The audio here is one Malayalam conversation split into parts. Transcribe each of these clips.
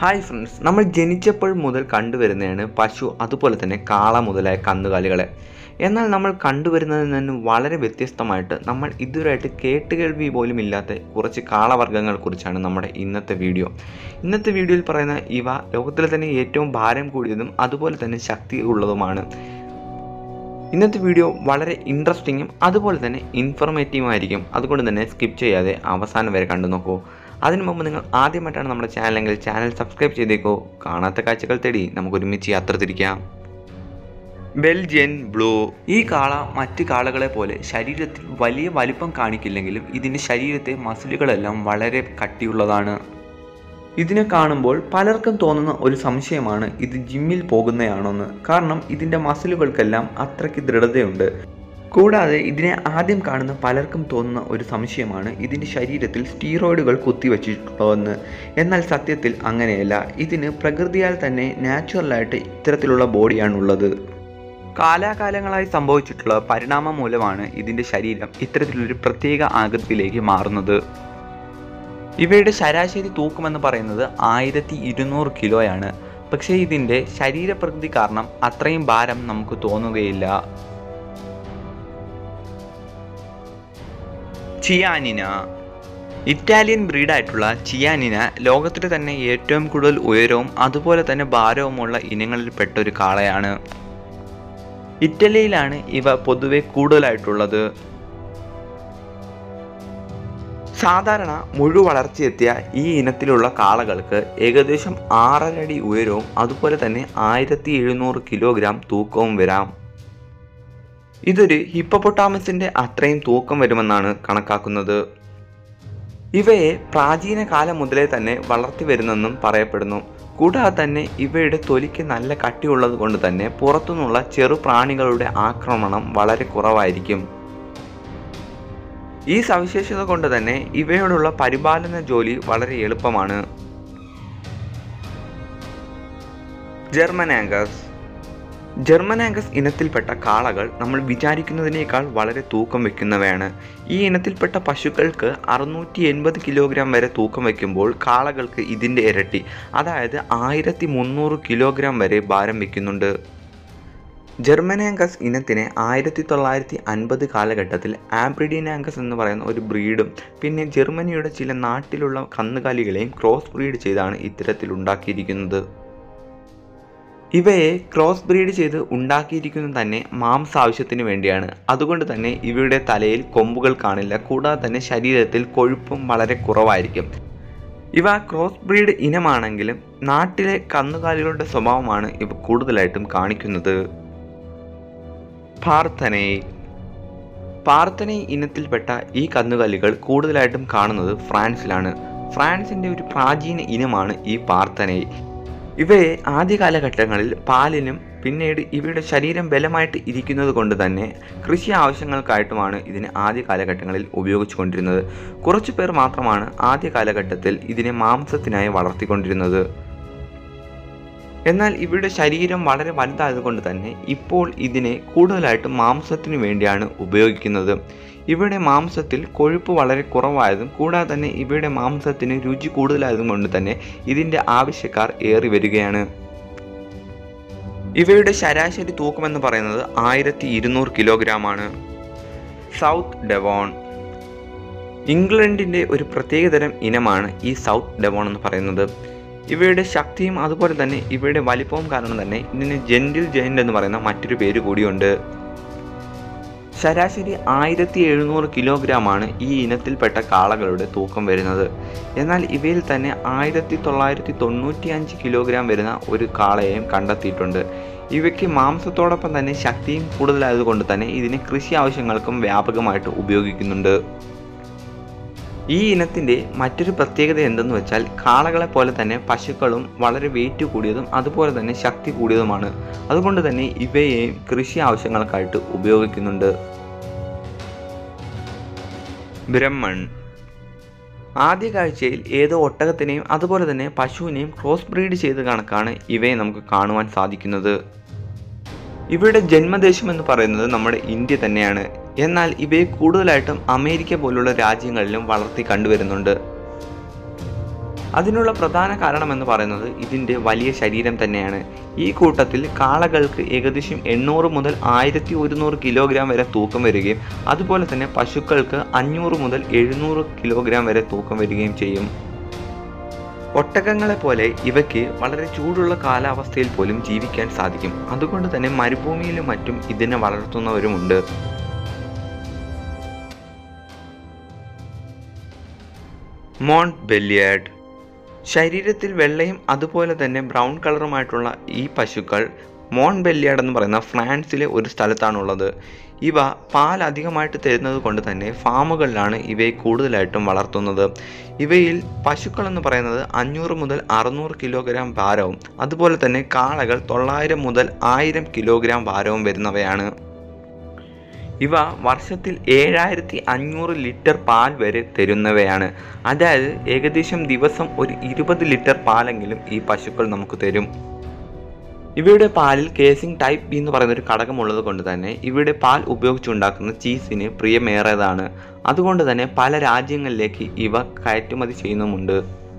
ഹായ് ഫ്രണ്ട്സ് നമ്മൾ ജനിച്ചപ്പോൾ മുതൽ കണ്ടുവരുന്നതാണ് പശു അതുപോലെ തന്നെ കാള മുതലായ കന്നുകാലികളെ എന്നാൽ നമ്മൾ കണ്ടുവരുന്നതിൽ നിന്നും വളരെ വ്യത്യസ്തമായിട്ട് നമ്മൾ ഇതുവരെയായിട്ട് കേട്ടുകേൾവി പോലും ഇല്ലാത്ത കുറച്ച് കാളവർഗ്ഗങ്ങളെക്കുറിച്ചാണ് നമ്മുടെ ഇന്നത്തെ വീഡിയോ ഇന്നത്തെ വീഡിയോയിൽ പറയുന്ന ഇവ ലോകത്തിലെ തന്നെ ഏറ്റവും ഭാരം കൂടിയതും അതുപോലെ തന്നെ ശക്തി ഉള്ളതുമാണ് ഇന്നത്തെ വീഡിയോ വളരെ ഇൻട്രസ്റ്റിങ്ങും അതുപോലെ തന്നെ ഇൻഫോർമേറ്റീവുമായിരിക്കും അതുകൊണ്ട് തന്നെ സ്കിപ്പ് ചെയ്യാതെ അവസാനം വരെ കണ്ടു നോക്കൂ അതിനു മുമ്പ് നിങ്ങൾ ആദ്യമായിട്ടാണ് നമ്മുടെ ചാനലെങ്കിൽ ചാനൽ സബ്സ്ക്രൈബ് ചെയ്തേക്കോ കാണാത്ത കാഴ്ചകൾ തേടി നമുക്ക് ഒരുമിച്ച് യാത്ര തിരിക്കാം ബെൽജിയൻ ബ്ലൂ ഈ കാള മറ്റ് കാളകളെ പോലെ ശരീരത്തിൽ വലിയ വലിപ്പം കാണിക്കില്ലെങ്കിലും ഇതിൻ്റെ ശരീരത്തെ മസിലുകളെല്ലാം വളരെ കട്ടിയുള്ളതാണ് ഇതിനെ കാണുമ്പോൾ പലർക്കും തോന്നുന്ന ഒരു സംശയമാണ് ഇത് ജിമ്മിൽ പോകുന്നതാണോന്ന് കാരണം ഇതിൻ്റെ മസിലുകൾക്കെല്ലാം അത്രയ്ക്ക് ദൃഢതയുണ്ട് കൂടാതെ ഇതിനെ ആദ്യം കാണുന്ന പലർക്കും തോന്നുന്ന ഒരു സംശയമാണ് ഇതിൻ്റെ ശരീരത്തിൽ സ്റ്റീറോയിഡുകൾ കുത്തിവച്ചിട്ടുള്ളതെന്ന് എന്നാൽ സത്യത്തിൽ അങ്ങനെയല്ല ഇതിന് പ്രകൃതിയാൽ തന്നെ നാച്ചുറലായിട്ട് ഇത്തരത്തിലുള്ള ബോഡിയാണുള്ളത് കാലാകാലങ്ങളായി സംഭവിച്ചിട്ടുള്ള പരിണാമം മൂലമാണ് ഇതിൻ്റെ ശരീരം ഇത്തരത്തിലൊരു പ്രത്യേക ആകൃതിയിലേക്ക് മാറുന്നത് ഇവയുടെ ശരാശരി തൂക്കമെന്ന് പറയുന്നത് ആയിരത്തി ഇരുന്നൂറ് കിലോയാണ് പക്ഷേ ഇതിൻ്റെ ശരീരപ്രകൃതി കാരണം അത്രയും ഭാരം നമുക്ക് തോന്നുകയില്ല ചിയാനിന ഇറ്റാലിയൻ ബ്രീഡായിട്ടുള്ള ചിയാനിന ലോകത്തിലെ തന്നെ ഏറ്റവും കൂടുതൽ ഉയരവും അതുപോലെ തന്നെ ഭാരവുമുള്ള ഇനങ്ങളിൽപ്പെട്ട ഒരു കാളയാണ് ഇറ്റലിയിലാണ് ഇവ പൊതുവെ കൂടുതലായിട്ടുള്ളത് സാധാരണ മുഴു വളർച്ചയെത്തിയ ഈ ഇനത്തിലുള്ള കാളകൾക്ക് ഏകദേശം ആറരടി ഉയരവും അതുപോലെ തന്നെ ആയിരത്തി എഴുന്നൂറ് കിലോഗ്രാം തൂക്കവും വരാം ഇതൊരു ഹിപ്പപ്പൊട്ടാമസിൻ്റെ അത്രയും തൂക്കം വരുമെന്നാണ് കണക്കാക്കുന്നത് ഇവയെ പ്രാചീന കാലം മുതലേ തന്നെ വളർത്തി വരുന്നെന്നും പറയപ്പെടുന്നു കൂടാതെ തന്നെ ഇവയുടെ തൊലിക്ക് നല്ല കട്ടിയുള്ളത് കൊണ്ട് തന്നെ പുറത്തുനിന്നുള്ള ചെറു പ്രാണികളുടെ ആക്രമണം വളരെ കുറവായിരിക്കും ഈ സവിശേഷത കൊണ്ട് തന്നെ ഇവയോടുള്ള പരിപാലന ജോലി വളരെ എളുപ്പമാണ് ജർമ്മൻ ആംഗസ് ജർമ്മൻ ആംഗസ് ഇനത്തിൽപ്പെട്ട കാളകൾ നമ്മൾ വിചാരിക്കുന്നതിനേക്കാൾ വളരെ തൂക്കം വയ്ക്കുന്നവയാണ് ഈ ഇനത്തിൽപ്പെട്ട പശുക്കൾക്ക് അറുന്നൂറ്റി എൺപത് കിലോഗ്രാം വരെ തൂക്കം വയ്ക്കുമ്പോൾ കാളകൾക്ക് ഇതിൻ്റെ ഇരട്ടി അതായത് ആയിരത്തി മുന്നൂറ് കിലോഗ്രാം വരെ ഭാരം വയ്ക്കുന്നുണ്ട് ജർമ്മനാങ്കസ് ഇനത്തിനെ ആയിരത്തി തൊള്ളായിരത്തി അൻപത് കാലഘട്ടത്തിൽ ആബ്രിഡിനാങ്കസ് എന്ന് പറയുന്ന ഒരു ബ്രീഡും പിന്നെ ജർമ്മനിയുടെ ചില നാട്ടിലുള്ള കന്നുകാലികളെയും ക്രോസ് ബ്രീഡ് ചെയ്താണ് ഇത്തരത്തിൽ ഉണ്ടാക്കിയിരിക്കുന്നത് ഇവയെ ക്രോസ് ബ്രീഡ് ചെയ്ത് ഉണ്ടാക്കിയിരിക്കുന്നത് തന്നെ മാംസ ആവശ്യത്തിന് വേണ്ടിയാണ് അതുകൊണ്ട് തന്നെ ഇവയുടെ തലയിൽ കൊമ്പുകൾ കാണില്ല കൂടാതെ തന്നെ ശരീരത്തിൽ കൊഴുപ്പും വളരെ കുറവായിരിക്കും ഇവ ക്രോസ് ബ്രീഡ് ഇനമാണെങ്കിലും നാട്ടിലെ കന്നുകാലികളുടെ സ്വഭാവമാണ് ഇവ കൂടുതലായിട്ടും കാണിക്കുന്നത് പാർത്തനൈ പാർത്തനൈ ഇനത്തിൽപ്പെട്ട ഈ കന്നുകാലികൾ കൂടുതലായിട്ടും കാണുന്നത് ഫ്രാൻസിലാണ് ഫ്രാൻസിൻ്റെ ഒരു പ്രാചീന ഇനമാണ് ഈ പാർത്തനൈ ഇവയെ ആദ്യ കാലഘട്ടങ്ങളിൽ പാലിനും പിന്നീട് ഇവയുടെ ശരീരം ബലമായിട്ട് ഇരിക്കുന്നത് കൊണ്ട് തന്നെ കൃഷി ആവശ്യങ്ങൾക്കായിട്ടുമാണ് ഇതിനെ ആദ്യ കാലഘട്ടങ്ങളിൽ ഉപയോഗിച്ചുകൊണ്ടിരുന്നത് കുറച്ചു പേർ മാത്രമാണ് ആദ്യ കാലഘട്ടത്തിൽ ഇതിനെ മാംസത്തിനായി വളർത്തിക്കൊണ്ടിരുന്നത് എന്നാൽ ഇവയുടെ ശരീരം വളരെ വലുതായതുകൊണ്ട് തന്നെ ഇപ്പോൾ ഇതിനെ കൂടുതലായിട്ടും മാംസത്തിനു വേണ്ടിയാണ് ഉപയോഗിക്കുന്നത് ഇവയുടെ മാംസത്തിൽ കൊഴുപ്പ് വളരെ കുറവായതും കൂടാതെ തന്നെ ഇവയുടെ മാംസത്തിന് രുചി കൂടുതലായതും കൊണ്ട് തന്നെ ഇതിൻ്റെ ആവശ്യക്കാർ ഏറി വരികയാണ് ഇവയുടെ ശരാശരി തൂക്കമെന്ന് പറയുന്നത് ആയിരത്തി ഇരുന്നൂറ് കിലോഗ്രാമാണ് സൗത്ത് ഡെവോൺ ഇംഗ്ലണ്ടിൻ്റെ ഒരു പ്രത്യേകതരം ഇനമാണ് ഈ സൗത്ത് ഡെവോൺ എന്ന് പറയുന്നത് ഇവയുടെ ശക്തിയും അതുപോലെ തന്നെ ഇവയുടെ വലിപ്പവും കാരണം തന്നെ ഇതിന് ജെൻറ്റിൽ ജെയിൻ്റ് എന്ന് പറയുന്ന മറ്റൊരു പേര് കൂടിയുണ്ട് ശരാശരി ആയിരത്തി എഴുന്നൂറ് കിലോഗ്രാമാണ് ഈ ഇനത്തിൽപ്പെട്ട കാളകളുടെ തൂക്കം വരുന്നത് എന്നാൽ ഇവയിൽ തന്നെ ആയിരത്തി തൊള്ളായിരത്തി തൊണ്ണൂറ്റി അഞ്ച് കിലോഗ്രാം വരുന്ന ഒരു കാളയെയും കണ്ടെത്തിയിട്ടുണ്ട് ഇവയ്ക്ക് മാംസത്തോടൊപ്പം തന്നെ ശക്തിയും കൂടുതലായതുകൊണ്ട് തന്നെ ഇതിനെ കൃഷി ആവശ്യങ്ങൾക്കും വ്യാപകമായിട്ട് ഉപയോഗിക്കുന്നുണ്ട് ഈ ഇനത്തിൻ്റെ മറ്റൊരു പ്രത്യേകത എന്തെന്ന് വെച്ചാൽ കാളകളെ പോലെ തന്നെ പശുക്കളും വളരെ വെയിറ്റ് കൂടിയതും അതുപോലെ തന്നെ ശക്തി കൂടിയതുമാണ് അതുകൊണ്ട് തന്നെ ഇവയെ കൃഷി ആവശ്യങ്ങൾക്കായിട്ട് ഉപയോഗിക്കുന്നുണ്ട് ബ്രഹ്മൺ ആദ്യ കാഴ്ചയിൽ ഏതോ ഒട്ടകത്തിനെയും അതുപോലെ തന്നെ പശുവിനെയും ക്രോസ് ബ്രീഡ് ചെയ്ത് കണക്കാണ് ഇവയെ നമുക്ക് കാണുവാൻ സാധിക്കുന്നത് ഇവയുടെ ജന്മദേശം എന്ന് പറയുന്നത് നമ്മുടെ ഇന്ത്യ തന്നെയാണ് എന്നാൽ ഇവയെ കൂടുതലായിട്ടും അമേരിക്ക പോലുള്ള രാജ്യങ്ങളിലും വളർത്തി കണ്ടുവരുന്നുണ്ട് അതിനുള്ള പ്രധാന കാരണമെന്ന് പറയുന്നത് ഇതിൻ്റെ വലിയ ശരീരം തന്നെയാണ് ഈ കൂട്ടത്തിൽ കാളകൾക്ക് ഏകദേശം എണ്ണൂറ് മുതൽ ആയിരത്തി ഒരുന്നൂറ് കിലോഗ്രാം വരെ തൂക്കം വരികയും അതുപോലെ തന്നെ പശുക്കൾക്ക് അഞ്ഞൂറ് മുതൽ എഴുന്നൂറ് കിലോഗ്രാം വരെ തൂക്കം വരികയും ചെയ്യും ഒട്ടകങ്ങളെ പോലെ ഇവയ്ക്ക് വളരെ ചൂടുള്ള കാലാവസ്ഥയിൽ പോലും ജീവിക്കാൻ സാധിക്കും അതുകൊണ്ട് തന്നെ മരുഭൂമിയിലും മറ്റും ഇതിനെ വളർത്തുന്നവരുമുണ്ട് മോണ്ട് ബെല്ലിയാഡ് ശരീരത്തിൽ വെള്ളയും അതുപോലെ തന്നെ ബ്രൗൺ കളറുമായിട്ടുള്ള ഈ പശുക്കൾ മോൺ ബെല്ലിയാഡ് എന്ന് പറയുന്ന ഫ്രാൻസിലെ ഒരു സ്ഥലത്താണുള്ളത് ഇവ പാൽ അധികമായിട്ട് തരുന്നത് കൊണ്ട് തന്നെ ഫാമുകളിലാണ് ഇവയെ കൂടുതലായിട്ടും വളർത്തുന്നത് ഇവയിൽ പശുക്കൾ എന്ന് പറയുന്നത് അഞ്ഞൂറ് മുതൽ അറുന്നൂറ് കിലോഗ്രാം ഭാരവും അതുപോലെ തന്നെ കാളകൾ തൊള്ളായിരം മുതൽ ആയിരം കിലോഗ്രാം ഭാരവും വരുന്നവയാണ് ഇവ വർഷത്തിൽ ഏഴായിരത്തി അഞ്ഞൂറ് ലിറ്റർ പാൽ വരെ തരുന്നവയാണ് അതായത് ഏകദേശം ദിവസം ഒരു ഇരുപത് ലിറ്റർ പാലെങ്കിലും ഈ പശുക്കൾ നമുക്ക് തരും ഇവയുടെ പാലിൽ കേസിംഗ് ടൈപ്പ് ബി എന്ന് പറയുന്ന ഒരു ഘടകമുള്ളത് കൊണ്ട് തന്നെ ഇവയുടെ പാൽ ഉപയോഗിച്ചുണ്ടാക്കുന്ന ചീസിന് പ്രിയമേറേതാണ് അതുകൊണ്ട് തന്നെ പല രാജ്യങ്ങളിലേക്ക് ഇവ കയറ്റുമതി ചെയ്യുന്നുമുണ്ട്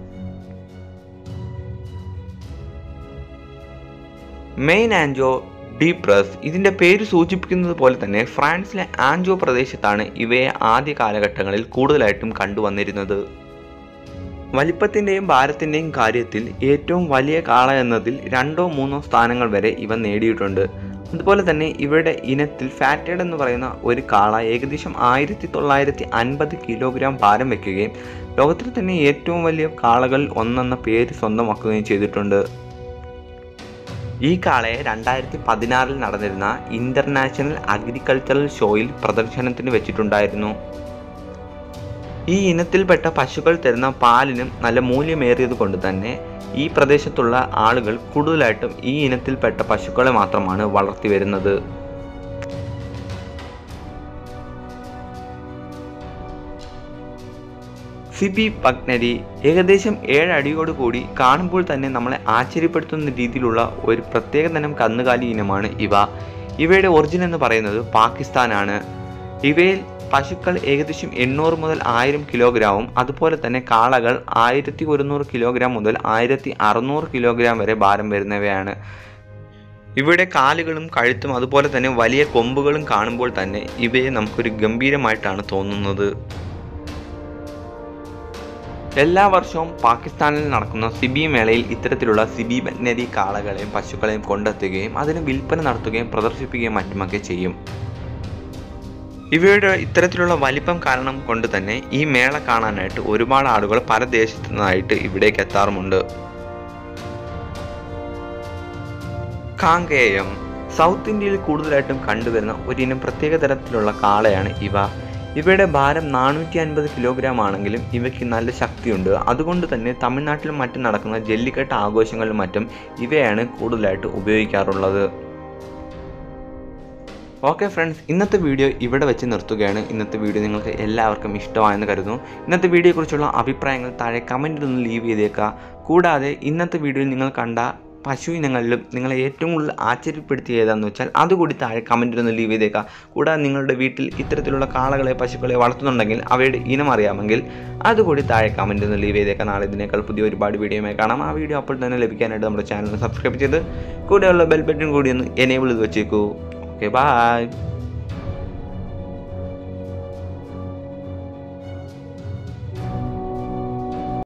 മെയിൻ ആൻജോ ഡീപ്രസ് ഇതിൻ്റെ പേര് സൂചിപ്പിക്കുന്നത് പോലെ തന്നെ ഫ്രാൻസിലെ ആൻജോ പ്രദേശത്താണ് ഇവയെ ആദ്യ കാലഘട്ടങ്ങളിൽ കൂടുതലായിട്ടും കണ്ടുവന്നിരുന്നത് വലിപ്പത്തിൻ്റെയും ഭാരത്തിൻ്റെയും കാര്യത്തിൽ ഏറ്റവും വലിയ കാള എന്നതിൽ രണ്ടോ മൂന്നോ സ്ഥാനങ്ങൾ വരെ ഇവ നേടിയിട്ടുണ്ട് അതുപോലെ തന്നെ ഇവയുടെ ഇനത്തിൽ ഫാറ്റഡ് എന്ന് പറയുന്ന ഒരു കാള ഏകദേശം ആയിരത്തി തൊള്ളായിരത്തി അൻപത് കിലോഗ്രാം ഭാരം വയ്ക്കുകയും ലോകത്തിൽ തന്നെ ഏറ്റവും വലിയ കാളകൾ ഒന്നെന്ന പേര് സ്വന്തമാക്കുകയും ചെയ്തിട്ടുണ്ട് ഈ കാളയെ രണ്ടായിരത്തി പതിനാറിൽ നടന്നിരുന്ന ഇന്റർനാഷണൽ അഗ്രികൾച്ചറൽ ഷോയിൽ പ്രദർശനത്തിന് വെച്ചിട്ടുണ്ടായിരുന്നു ഈ ഇനത്തിൽപ്പെട്ട പശുക്കൾ തരുന്ന പാലിനും നല്ല മൂല്യമേറിയത് കൊണ്ട് തന്നെ ഈ പ്രദേശത്തുള്ള ആളുകൾ കൂടുതലായിട്ടും ഈ ഇനത്തിൽപ്പെട്ട പശുക്കളെ മാത്രമാണ് വളർത്തി വരുന്നത് സിബി പഗ്നരി ഏകദേശം ഏഴ് അടിയോട് കൂടി കാണുമ്പോൾ തന്നെ നമ്മളെ ആശ്ചര്യപ്പെടുത്തുന്ന രീതിയിലുള്ള ഒരു പ്രത്യേക തരം കന്നുകാലി ഇനമാണ് ഇവ ഇവയുടെ ഒറിജിൻ എന്ന് പറയുന്നത് പാകിസ്ഥാനാണ് ഇവയിൽ പശുക്കൾ ഏകദേശം എണ്ണൂറ് മുതൽ ആയിരം കിലോഗ്രാമും അതുപോലെ തന്നെ കാളകൾ ആയിരത്തി ഒരുന്നൂറ് കിലോഗ്രാം മുതൽ ആയിരത്തി അറുന്നൂറ് കിലോഗ്രാം വരെ ഭാരം വരുന്നവയാണ് ഇവയുടെ കാലുകളും കഴുത്തും അതുപോലെ തന്നെ വലിയ കൊമ്പുകളും കാണുമ്പോൾ തന്നെ ഇവയെ നമുക്കൊരു ഗംഭീരമായിട്ടാണ് തോന്നുന്നത് എല്ലാ വർഷവും പാകിസ്ഥാനിൽ നടക്കുന്ന സിബി മേളയിൽ ഇത്തരത്തിലുള്ള സിബി ബഗ്നരി കാളകളെയും പശുക്കളെയും കൊണ്ടെത്തുകയും അതിന് വിൽപ്പന നടത്തുകയും പ്രദർശിപ്പിക്കുകയും മറ്റുമൊക്കെ ചെയ്യും ഇവയുടെ ഇത്തരത്തിലുള്ള വലിപ്പം കാരണം കൊണ്ട് തന്നെ ഈ മേള കാണാനായിട്ട് ഒരുപാട് ആളുകൾ പല ദേശത്തു നിന്നായിട്ട് ഇവിടേക്ക് എത്താറുമുണ്ട് കാങ്കേയം സൗത്ത് ഇന്ത്യയിൽ കൂടുതലായിട്ടും കണ്ടുവരുന്ന ഒരിനം പ്രത്യേക തരത്തിലുള്ള കാളയാണ് ഇവ ഇവയുടെ ഭാരം നാനൂറ്റി അൻപത് കിലോഗ്രാം ആണെങ്കിലും ഇവയ്ക്ക് നല്ല ശക്തിയുണ്ട് അതുകൊണ്ട് തന്നെ തമിഴ്നാട്ടിലും മറ്റും നടക്കുന്ന ജല്ലിക്കെട്ട് ആഘോഷങ്ങളിലും മറ്റും ഇവയാണ് കൂടുതലായിട്ട് ഉപയോഗിക്കാറുള്ളത് ഓക്കെ ഫ്രണ്ട്സ് ഇന്നത്തെ വീഡിയോ ഇവിടെ വെച്ച് നിർത്തുകയാണ് ഇന്നത്തെ വീഡിയോ നിങ്ങൾക്ക് എല്ലാവർക്കും ഇഷ്ടമായെന്ന് കരുതുന്നു ഇന്നത്തെ വീഡിയോയെക്കുറിച്ചുള്ള അഭിപ്രായങ്ങൾ താഴെ കമൻറ്റിൽ ഒന്ന് ലീവ് ചെയ്തേക്കുക കൂടാതെ ഇന്നത്തെ വീഡിയോയിൽ നിങ്ങൾ കണ്ട പശു ഇനങ്ങളിലും നിങ്ങളെ ഏറ്റവും കൂടുതൽ ആശ്ചര്യപ്പെടുത്തിയ ഏതാണെന്ന് വെച്ചാൽ അതുകൂടി താഴെ കമൻറ്റിൽ ഒന്ന് ലീവ് ചെയ്തേക്കുക കൂടാതെ നിങ്ങളുടെ വീട്ടിൽ ഇത്തരത്തിലുള്ള കാളകളെ പശുക്കളെ വളർത്തുന്നുണ്ടെങ്കിൽ അവയുടെ ഇനം അറിയാമെങ്കിൽ അതുകൂടി താഴെ കമൻറ്റിൽ ഒന്ന് ലീവ് ചെയ്തേക്കുക നാളെ ഇതിനേക്കാൾ പുതിയ ഒരുപാട് വീഡിയോയുമായി കാണാം ആ വീഡിയോ അപ്പോൾ തന്നെ ലഭിക്കാനായിട്ട് നമ്മുടെ ചാനൽ സബ്സ്ക്രൈബ് ചെയ്ത് കൂടെയുള്ള ബെൽ ബട്ടൺ കൂടി ഒന്ന് എനേബിൾ ചെയ്ത് വെച്ചേക്കൂ ഓക്കെ ബൈ